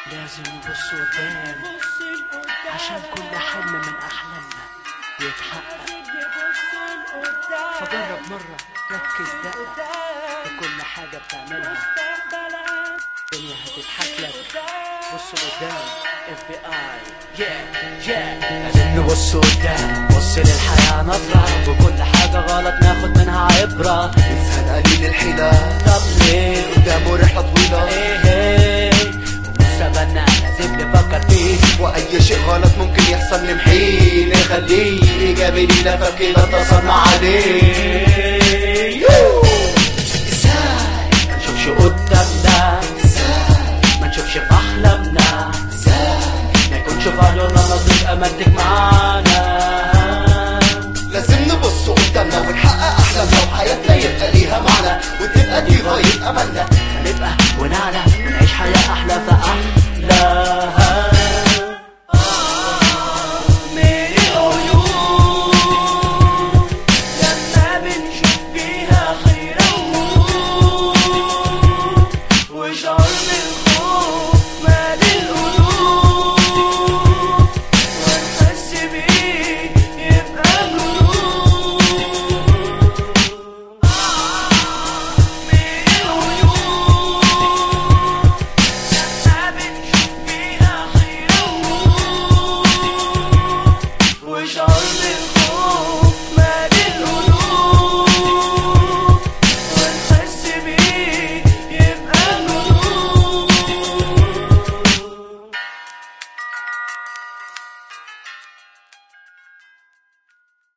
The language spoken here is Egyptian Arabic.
لازم نبص قدام عشان كل حلم من أحلامنا يتحقق فجرب مرة ركز دقق في كل حاجة بتعملها الدنيا هتضحك لك بص قدام اف بي اي لازم نبص قدام بص للحياة نظرة وكل حاجة غلط ناخد منها عبرة انسان قليل الحيلة طب ليه قدامه رحلة طويلة ايه ايه ومستقبلنا لازم نفكر فيه واي شيء غلط ممكن يحصل نمحيه نخليه ايجابي لينا فكده اتصلنا عليه